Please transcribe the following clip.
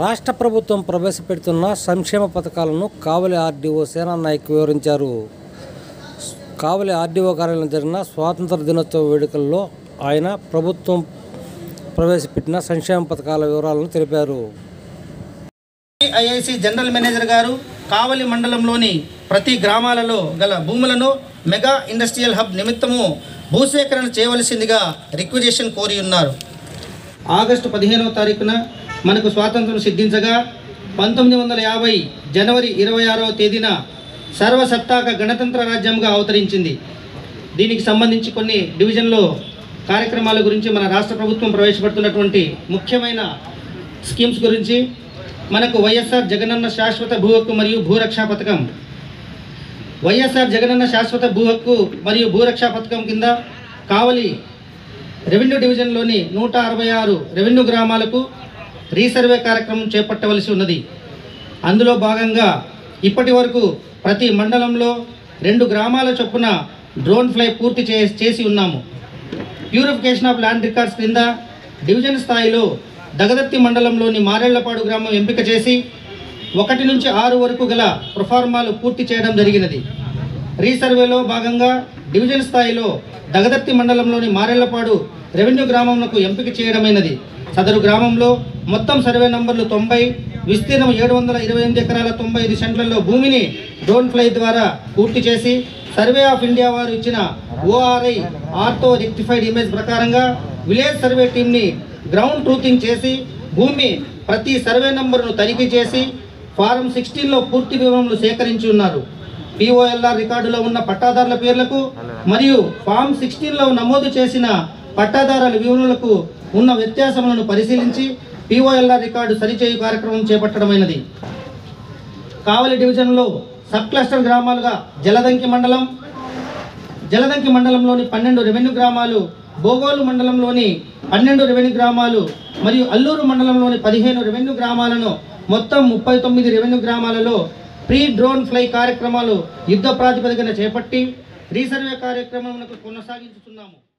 రాష్ట్ర ప్రభుత్వం ప్రవేశపెడుతున్న సంక్షేమ పథకాలను కావలి ఆర్డీఓ సేనా నాయక్ వివరించారు కావలి ఆర్డీఓ కార్యాలయం జరిగిన స్వాతంత్ర దినోత్సవ వేడుకల్లో ఆయన ప్రభుత్వం ప్రవేశపెట్టిన సంక్షేమ పథకాల వివరాలను తెలిపారు ఐఐసి జనరల్ మేనేజర్ గారు కావలి మండలంలోని ప్రతి గ్రామాలలో గల భూములను మెగా ఇండస్ట్రియల్ హబ్ నిమిత్తము భూసేకరణ చేయవలసిందిగా రిక్వజేషన్ కోరి ఉన్నారు ఆగస్టు పదిహేనవ తారీఖున మనకు స్వాతంత్రం సిద్ధించగా పంతొమ్మిది వందల యాభై జనవరి ఇరవై ఆరవ తేదీన సర్వసత్తాక గణతంత్ర రాజ్యంగా అవతరించింది దీనికి సంబంధించి కొన్ని డివిజన్లో కార్యక్రమాల గురించి మన రాష్ట్ర ప్రభుత్వం ప్రవేశపెడుతున్నటువంటి ముఖ్యమైన స్కీమ్స్ గురించి మనకు వైఎస్ఆర్ జగనన్న శాశ్వత భూ హక్కు మరియు భూరక్షా పథకం వైఎస్ఆర్ జగనన్న శాశ్వత భూ హక్కు మరియు భూరక్షా పథకం కింద కావలి రెవెన్యూ డివిజన్లోని నూట అరవై ఆరు రెవెన్యూ గ్రామాలకు రీసర్వే కార్యక్రమం చేపట్టవలసి ఉన్నది అందులో భాగంగా ఇప్పటి వరకు ప్రతి మండలంలో రెండు గ్రామాల చొప్పున డ్రోన్ ఫ్లై పూర్తి చే చేసి ఉన్నాము ప్యూరిఫికేషన్ ఆఫ్ ల్యాండ్ రికార్డ్స్ క్రింద డివిజన్ స్థాయిలో దగదత్తి మండలంలోని మారేళ్లపాడు గ్రామం ఎంపిక చేసి ఒకటి నుంచి ఆరు వరకు గల ప్రొఫార్మాలు పూర్తి చేయడం జరిగినది రీసర్వేలో భాగంగా డివిజన్ స్థాయిలో దగదత్తి మండలంలోని మారేళ్లపాడు రెవెన్యూ గ్రామంకు ఎంపిక చేయడమైనది సదరు గ్రామంలో మొత్తం సర్వే నంబర్లు తొంభై విస్తీర్ణం ఏడు వందల ఇరవై ఎనిమిది ఎకరాల తొంభై ఐదు సెంట్లలో భూమిని డ్రోన్ ఫ్లై ద్వారా పూర్తి చేసి సర్వే ఆఫ్ ఇండియా వారు ఇచ్చిన ఓఆర్ఐ ఆర్తో రెక్టిఫైడ్ ఇమేజ్ ప్రకారంగా విలేజ్ సర్వే టీంని గ్రౌండ్ ట్రూతింగ్ చేసి భూమి ప్రతి సర్వే నంబరును తనిఖీ చేసి ఫారం సిక్స్టీన్లో పూర్తి వివరములు సేకరించి ఉన్నారు పిఓఎల్ఆర్ రికార్డులో ఉన్న పట్టాదారుల పేర్లకు మరియు ఫామ్ సిక్స్టీన్లో నమోదు చేసిన పట్టాదారుల వివరాలకు ఉన్న వ్యత్యాసములను పరిశీలించి పిఓఎల్ఆర్ రికార్డు సరిచేయు కార్యక్రమం చేపట్టడమైనది కావలి డివిజన్లో సబ్ క్లస్టర్ గ్రామాలుగా జలదంకి మండలం జలదంకి మండలంలోని పన్నెండు రెవెన్యూ గ్రామాలు బోగోలు మండలంలోని పన్నెండు రెవెన్యూ గ్రామాలు మరియు అల్లూరు మండలంలోని పదిహేను రెవెన్యూ గ్రామాలను మొత్తం ముప్పై తొమ్మిది రెవెన్యూ గ్రామాలలో ప్రీ డ్రోన్ ఫ్లై కార్యక్రమాలు యుద్ధ ప్రాతిపదికన చేపట్టి రీసర్వే కార్యక్రమం కొనసాగించుతున్నాము